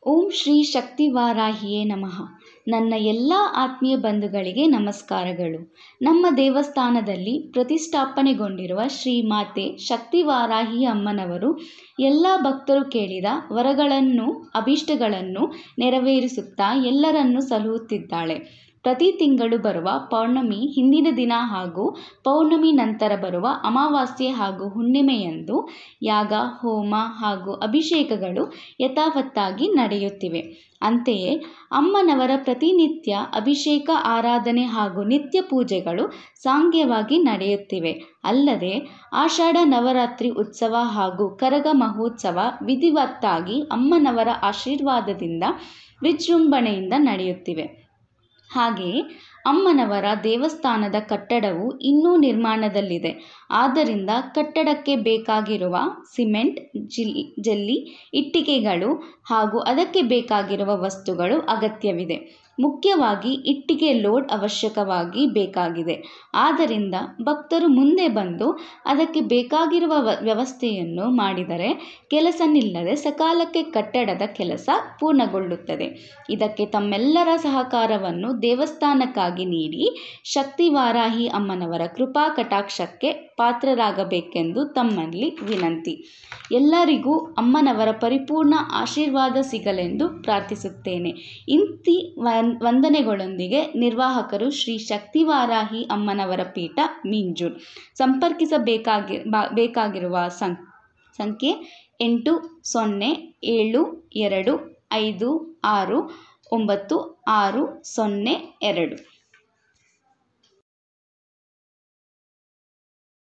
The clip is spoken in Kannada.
ಓಂ ಶ್ರೀ ಶಕ್ತಿವಾರಾಹಿಯೇ ನಮಃ ನನ್ನ ಎಲ್ಲ ಆತ್ಮೀಯ ಬಂಧುಗಳಿಗೆ ನಮಸ್ಕಾರಗಳು ನಮ್ಮ ದೇವಸ್ಥಾನದಲ್ಲಿ ಪ್ರತಿಷ್ಠಾಪನೆಗೊಂಡಿರುವ ಶ್ರೀ ಮಾತೆ ಶಕ್ತಿವಾರಾಹಿ ಅಮ್ಮನವರು ಎಲ್ಲ ಭಕ್ತರು ಕೇಳಿದ ವರಗಳನ್ನು ಅಭೀಷ್ಟಗಳನ್ನು ನೆರವೇರಿಸುತ್ತಾ ಎಲ್ಲರನ್ನೂ ಸಲಹುತ್ತಿದ್ದಾಳೆ ಪ್ರತಿ ತಿಂಗಳು ಬರುವ ಪೌರ್ಣಮಿ ಹಿಂದಿನ ದಿನ ಹಾಗೂ ಪೌರ್ಣಮಿ ನಂತರ ಬರುವ ಅಮಾವಾಸ್ಯೆ ಹಾಗೂ ಹುಣ್ಣಿಮೆಯಂದು ಯಾಗ ಹೋಮ ಹಾಗೂ ಅಭಿಷೇಕಗಳು ಯಥಾವತ್ತಾಗಿ ನಡೆಯುತ್ತಿವೆ ಅಂತೆಯೇ ಅಮ್ಮನವರ ಪ್ರತಿನಿತ್ಯ ಅಭಿಷೇಕ ಆರಾಧನೆ ಹಾಗೂ ನಿತ್ಯ ಪೂಜೆಗಳು ಸಾಂಗ್ಯವಾಗಿ ನಡೆಯುತ್ತಿವೆ ಅಲ್ಲದೆ ಆಷಾಢ ನವರಾತ್ರಿ ಉತ್ಸವ ಹಾಗೂ ಕರಗ ಮಹೋತ್ಸವ ವಿಧಿವತ್ತಾಗಿ ಅಮ್ಮನವರ ಆಶೀರ್ವಾದದಿಂದ ವಿಜೃಂಭಣೆಯಿಂದ ನಡೆಯುತ್ತಿವೆ ಹಾಗೆಯೇ ಅಮ್ಮನವರ ದೇವಸ್ಥಾನದ ಕಟ್ಟಡವು ಇನ್ನೂ ನಿರ್ಮಾಣದಲ್ಲಿದೆ ಆದ್ದರಿಂದ ಕಟ್ಟಡಕ್ಕೆ ಬೇಕಾಗಿರುವ ಸಿಮೆಂಟ್ ಜಿಲ್ ಜಲ್ಲಿ ಇಟ್ಟಿಗೆಗಳು ಹಾಗೂ ಅದಕ್ಕೆ ಬೇಕಾಗಿರುವ ವಸ್ತುಗಳು ಅಗತ್ಯವಿದೆ ಮುಖ್ಯವಾಗಿ ಇಟ್ಟಿಗೆ ಲೋಡ್ ಅವಶ್ಯಕವಾಗಿ ಬೇಕಾಗಿದೆ ಆದ್ದರಿಂದ ಭಕ್ತರು ಮುಂದೆ ಬಂದು ಅದಕ್ಕೆ ಬೇಕಾಗಿರುವ ವ್ಯವಸ್ಥೆಯನ್ನು ಮಾಡಿದರೆ ಕೆಲಸ ನಿಲ್ಲದೆ ಸಕಾಲಕ್ಕೆ ಕಟ್ಟಡದ ಕೆಲಸ ಪೂರ್ಣಗೊಳ್ಳುತ್ತದೆ ಇದಕ್ಕೆ ತಮ್ಮೆಲ್ಲರ ಸಹಕಾರವನ್ನು ದೇವಸ್ಥಾನಕ್ಕಾಗಿ ನೀಡಿ ಶಕ್ತಿವಾರಾಹಿ ಅಮ್ಮನವರ ಕೃಪಾ ಕಟಾಕ್ಷಕ್ಕೆ ಪಾತ್ರರಾಗಬೇಕೆಂದು ತಮ್ಮಲ್ಲಿ ವಿನಂತಿ ಎಲ್ಲರಿಗೂ ಅಮ್ಮನವರ ಪರಿಪೂರ್ಣ ಆಶೀರ್ವಾದ ಸಿಗಲೆಂದು ಪ್ರಾರ್ಥಿಸುತ್ತೇನೆ ಇಂತಿ ವಂದನೆಗಳೊಂದಿಗೆ ನಿರ್ವಾಹಕರು ಶ್ರೀ ಶಕ್ತಿವಾರಾಹಿ ಅಮ್ಮನವರ ಪೀಠ ಮೀಂಜೂರ್ ಸಂಪರ್ಕಿಸಬೇಕಾಗಿ ಬೇಕಾಗಿರುವ ಸಂ ಸಂಖ್ಯೆ ಎಂಟು ಸೊನ್ನೆ ಏಳು ಎರಡು ಐದು ಆರು ಒಂಬತ್ತು ಆರು ಸೊನ್ನೆ ಎರಡು